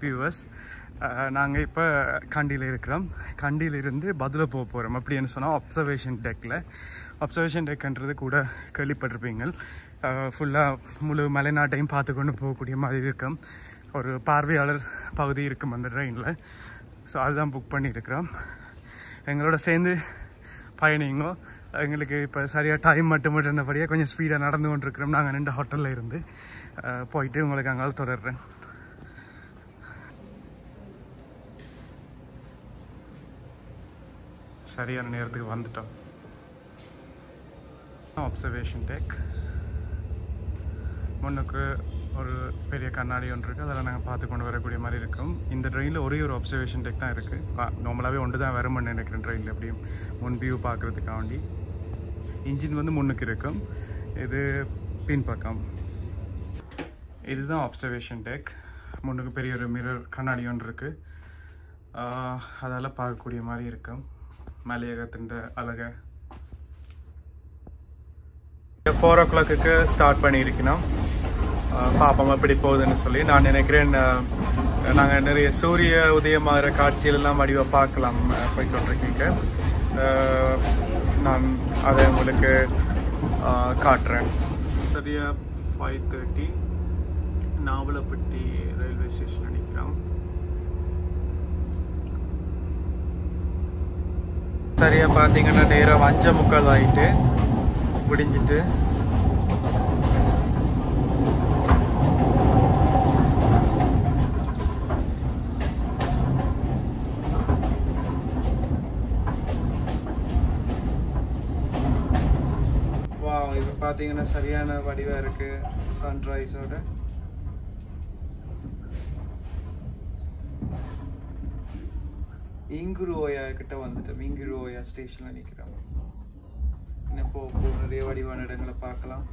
viewers நாங்கள் இப்போ கண்டியில் இருக்கிறோம் கண்டியிலிருந்து பதில போக போகிறோம் அப்படின்னு சொன்னால் அப்சர்வேஷன் டெக்கில் அப்சர்வேஷன் டெக்ன்றது கூட கேள்விப்பட்டிருப்பீங்க ஃபுல்லாக முழு மலைநாட்டையும் பார்த்து கொண்டு போகக்கூடிய மாதிரி இருக்கும் ஒரு பார்வையாளர் பகுதி இருக்கும் அந்த ட்ரெயினில் ஸோ அதுதான் புக் பண்ணியிருக்கிறோம் எங்களோட சேர்ந்து பயணிங்கோ எங்களுக்கு இப்போ சரியாக டைம் மட்டும் மட்டும்படியாக கொஞ்சம் ஸ்பீடாக நடந்து கொண்டிருக்கிறோம் நாங்கள் ரெண்டு ஹோட்டலில் இருந்து அஹ், போயிட்டு உங்களுக்கு அங்கால தொடர்றேன் சரியான நேரத்துக்கு வந்துட்டோம் அப்சர்வேஷன் டெக் முன்னுக்கு ஒரு பெரிய கண்ணாடி ஒன்று இருக்குது அதில் நாங்கள் பார்த்து கொண்டு வரக்கூடிய மாதிரி இருக்கும் இந்த ட்ரெயினில் ஒரே ஒரு அப்சர்வேஷன் டெக் தான் இருக்குது நார்மலாகவே ஒன்று தான் வரும்னு நினைக்கிறேன் ட்ரெயினில் எப்படியும் முன் வியூ பார்க்குறதுக்காண்டி இன்ஜின் வந்து முன்னுக்கு இருக்கும் இது பின்பக்கம் இதுதான் அப்சர்வேஷன் டெக் முன்னுக்கு பெரிய ஒரு மிரர் கண்ணாடி ஒன்று இருக்குது அதால் பார்க்கக்கூடிய மாதிரி இருக்கும் மலையகத்தின் அழகை ஃபோர் ஓ கிளாக்கு ஸ்டார்ட் பண்ணியிருக்கணும் அஹ் பார்ப்போம் எப்படி போகுதுன்னு சொல்லி நான் நினைக்கிறேன் நாங்கள் நிறைய சூரிய உதயமாகிற காட்சிகளெல்லாம் வடிவ பார்க்கலாம் அஹ் போய்க்கொண்டிருக்கீங்க அஹ் நான் அதை உங்களுக்கு அஹ் காட்டுறேன் சரியா five thirty Navalapatti railway station நினைக்கிறோம் சரியா பார்த்தீங்கன்னா நேரம் அஞ்சு முக்கால் ஆயிட்டு முடிஞ்சிட்டு வா இப்போ பார்த்தீங்கன்னா சரியான வடிவா இருக்கு சன்ரைஸோட இங்குருவோயா கிட்ட வந்துட்டோம் இங்குருவோயா ஸ்டேஷன்ல நிக்கிறோம் இன்னும் போ போ நிறைய வடிவான இடங்களை பார்க்கலாம்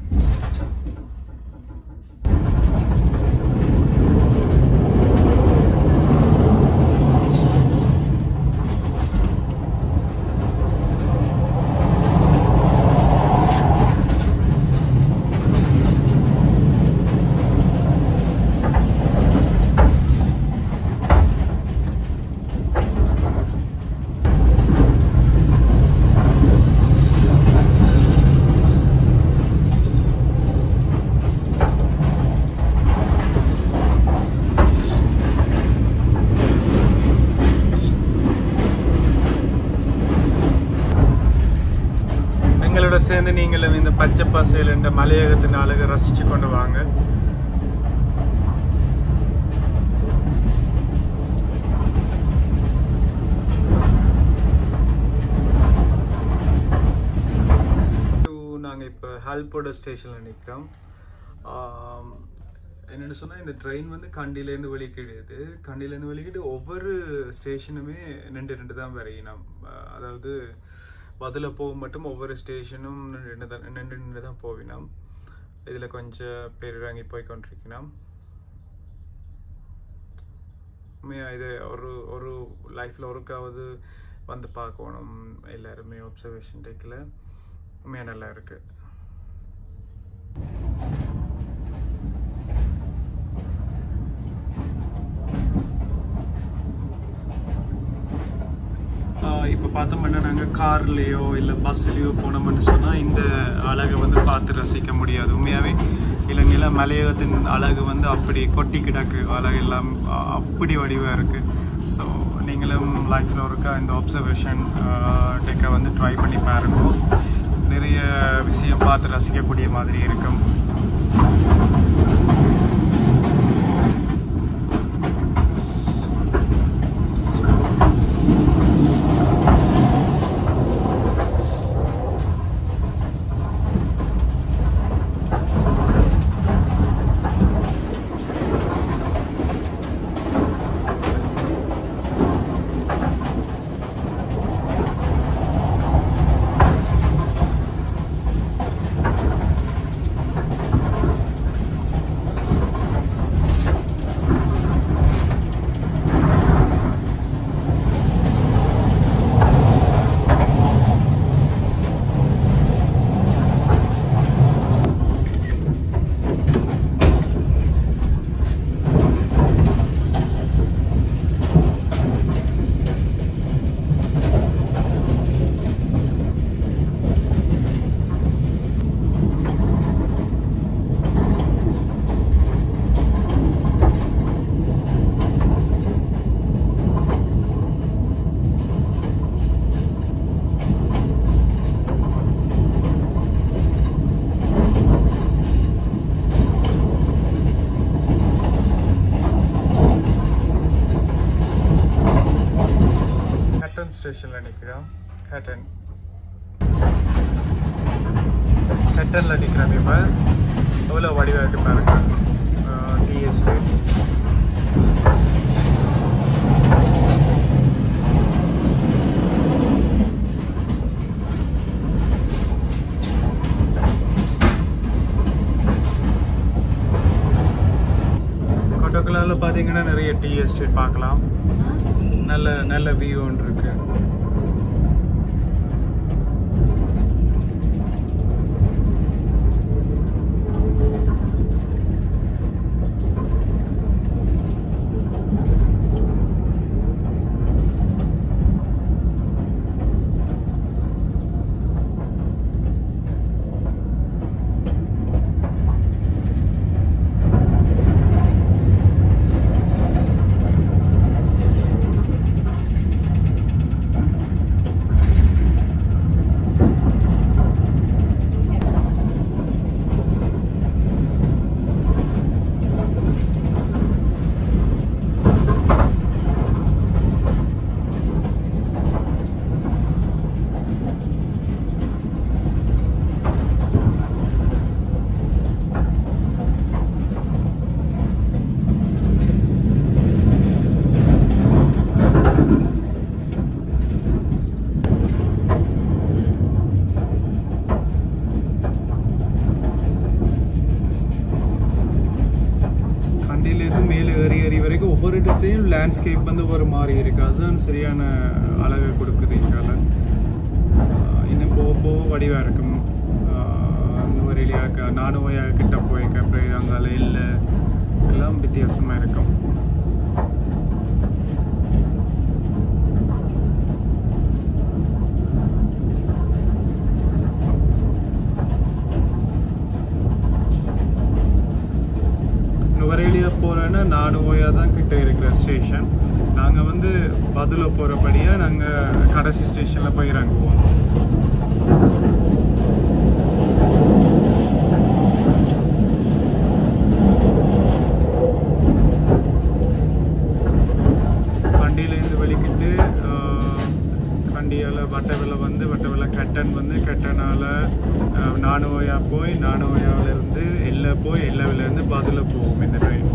எங்களோட சேர்ந்து நீங்களும் இந்த பச்சை பசையில் என்ற மலையகத்தின் அழகை ரசிச்சு கொண்டு வாங்க நாங்கள் இப்போ ஹால்போட ஸ்டேஷனில் நிற்கிறோம் என்னென்னு சொன்னால் இந்த ட்ரெயின் வந்து கண்டியிலேருந்து வெளிக்கிடுது கண்டியிலேருந்து வெளிக்கிட்டு ஒவ்வொரு ஸ்டேஷனுமே ரெண்டு ரெண்டு தான் வரையினோம் அதாவது பதில போக மட்டும் ஒவ்வொரு ஸ்டேஷனும் நின்று தான் நின்று நின்று தான் போவினோம் இதில் கொஞ்சம் பேர் இறங்கி போய் கொண்டிருக்கணும் உண்மையா இது ஒரு ஒரு லைஃப்பில் ஒருக்காவது வந்து பார்க்கணும் எல்லாருமே அப்சர்வேஷன் டேக்கில் உண்மையாக நல்லா இருக்குது இப்போ பார்த்தோம்னா நாங்கள் கார்லேயோ இல்லை பஸ்லேயோ போனோம்னு சொன்னால் இந்த அழகை வந்து பார்த்து ரசிக்க முடியாது உண்மையாகவே இலங்கையில் மலையகத்தின் அழகு வந்து அப்படி கொட்டி கிடக்கு அழகு எல்லாம் அ- அப்படி வடிவாக இருக்குது ஸோ நீங்களும் லைஃப்பில் ஒருக்கா இந்த அப்சர்வேஷன் டெக்கை வந்து ட்ரை பண்ணி பாருங்க நிறைய விஷயம் பார்த்து ரசிக்கக்கூடிய மாதிரி இருக்கும் ஸ்டேஷன்ல நிக்கிறோம் கேட்டன் கேட்டன்ல நிக்கிறோம் இப்ப எவ்வளோ வடிவா இருக்கு பாருங்க டீ எஸ்டேட் கொட்டக்குலாவில் பார்த்தீங்கன்னா நிறைய டீ எஸ்டேட் பார்க்கலாம் நல்ல நல்ல வியூ ஒன்று இருக்கு கண்டியிலேருந்து மேலே ஏறி ஏறி வரைக்கும் ஒவ்வொரு இடத்தையும் லேண்ட்ஸ்கேப் வந்து ஒரு மாதிரி இருக்கு அதுதான் சரியான அழகை கொடுக்குது இங்கால ஆஹ் இன்னும் போக போக வடிவாக இருக்கும் நுவரெலியாக நானுவையாக கிட்ட போயிருக்க அப்புறம் அங்கால இல்லை எல்லாம் வித்தியாசமாக இருக்கும் நுவரேலியா போகிறேன்னா நானுவையாக தான் கிட்ட இருக்கிற ஸ்டேஷன் நாங்கள் வந்து பதுல போகிறபடியாக நாங்கள் கடைசி ஸ்டேஷனில் போய் இறங்குவோம் கண்டியிலேருந்து வெளிக்கிட்டு கண்டியால் வட்டவில் வந்து வட்டவில் கட்டன் வந்து கட்டனால் நானுவையா போய் நானுவையாவிலேருந்து எல்லை போய் எல்லவிலேருந்து பதில் போவோம் இந்த ட்ரெயின்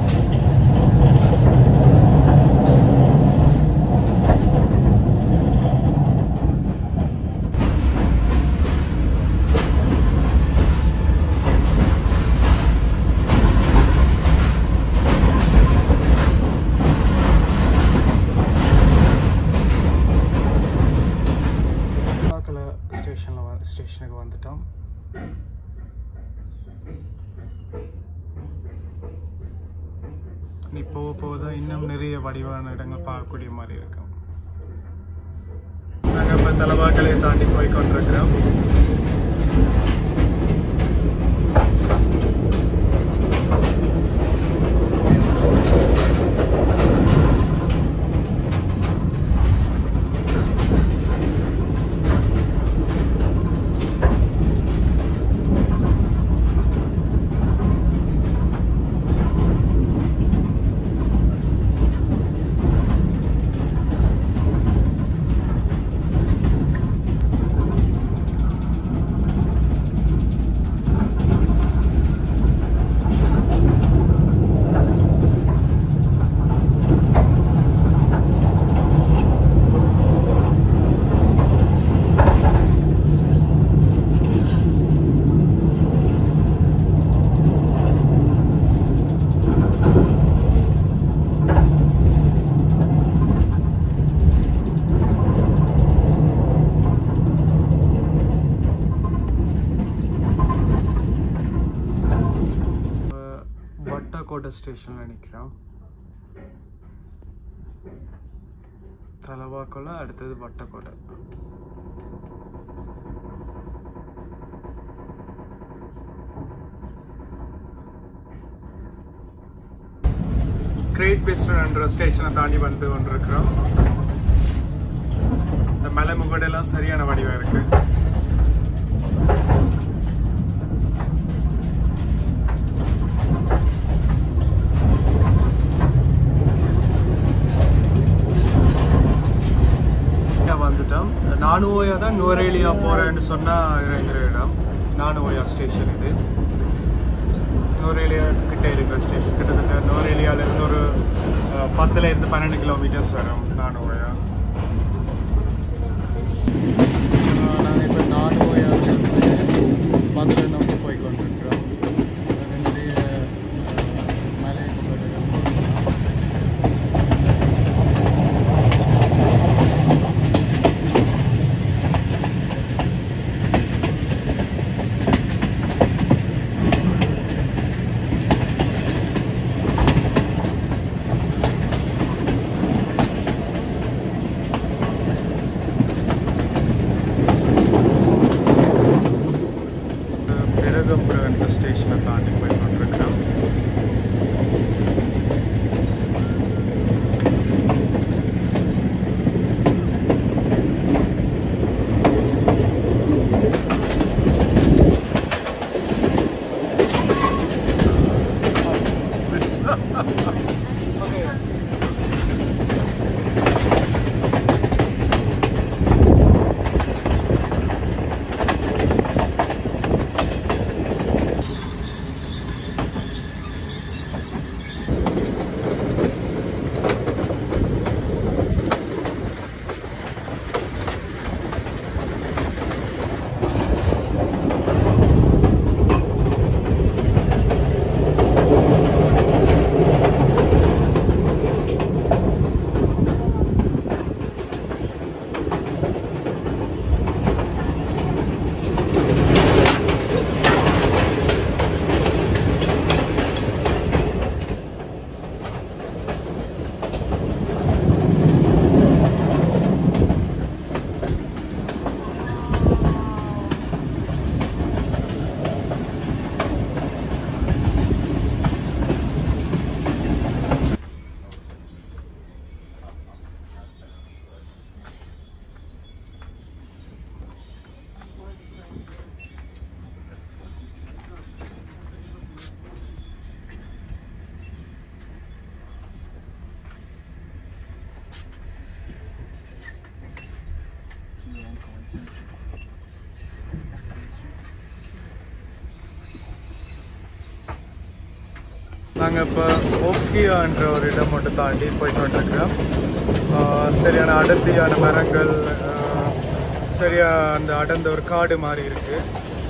பார்க்கல ஸ்டேஷனில் ஸ்டேஷனுக்கு வந்துட்டோம் நீ போக போக தான் இன்னும் நிறைய வடிவான இடங்கள் பார்க்கக்கூடிய மாதிரி இருக்கும் நாங்கள் இப்போ தலைவாக்களை தாண்டி போய் கொண்டிருக்கிறோம் வட்டக்கோட்டை ஸ்டேஷனில் நிற்கிறோம் தலவாக்கோல அடுத்தது வட்டக்கோட்டை கிரேட் வெஸ்டர்ன் என்ற ஸ்டேஷனை தாண்டி வந்து கொண்டிருக்கிறோம் இந்த மலை முகடெல்லாம் சரியான வடிவம் இருக்கு தான் நுவரேலியா போகிறேன்னு சொன்னால் இறங்குற இடம் நானுவோயா ஸ்டேஷன் இது நுவரேலியா கிட்டே இருக்கிற ஸ்டேஷன் கிட்டத்தட்ட நுவரேலியாவிலேருந்து ஒரு அஹ், பத்துல இருந்து பன்னெண்டு கிலோமீட்டர்ஸ் வரும் நானுவோயா நாங்கள் இப்போ நானுவோயாவிலேருந்து மதுரை நோக்கி போய் கொண்டிருக்கிறோம் நிறைய மலை பிறகம்புரம் என்ற ஸ்டேஷனை தாண்டி போய் கொண்டிருக்கிறோம் நாங்கள் இப்போ ஓக்கியான்ற ஒரு இடம் மட்டும் தாண்டி போய் கொண்டிருக்கிறோம் ஆஹ் சரியான அடர்த்தியான மரங்கள் ஆஹ் சரியா அந்த அடர்ந்த ஒரு காடு மாதிரி இருக்கு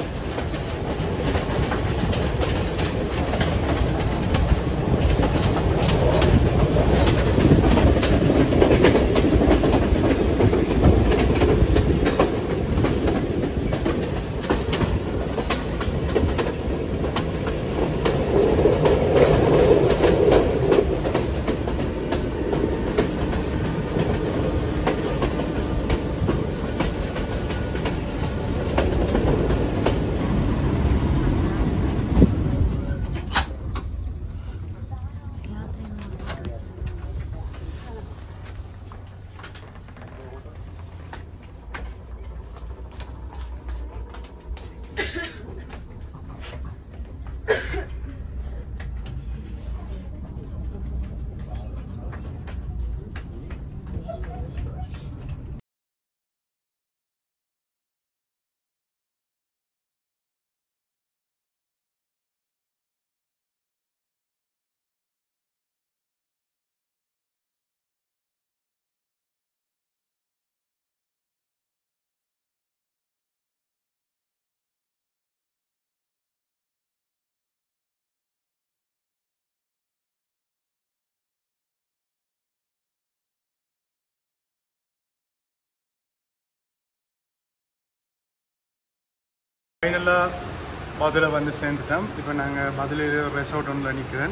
ஃபைனலாக மதுரை வந்து சேர்ந்துட்டோம் இப்போ நாங்கள் மதுரையில் ஒரு ரெசார்ட் ஒன்றில் நிற்கிறேன்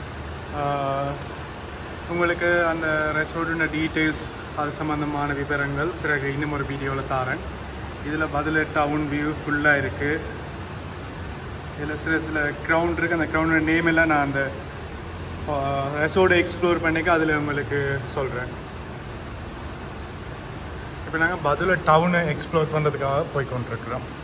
உங்களுக்கு அந்த ரெசார்ட்டோட டீட்டெயில்ஸ் அது சம்மந்தமான விவரங்கள் பிறகு இன்னும் ஒரு வீடியோவில் தாரேன் இதில் பதில் டவுன் வியூ ஃபுல்லாக இருக்குது இதில் சில சில க்ரௌண்ட் இருக்குது அந்த க்ரௌண்டோட நேம் எல்லாம் நான் அந்த ரெசார்ட்டை எக்ஸ்ப்ளோர் பண்ணிக்க அதில் உங்களுக்கு சொல்கிறேன் இப்போ நாங்கள் பதில் டவுனை எக்ஸ்ப்ளோர் பண்ணுறதுக்காக போய் கொண்டிருக்கிறோம்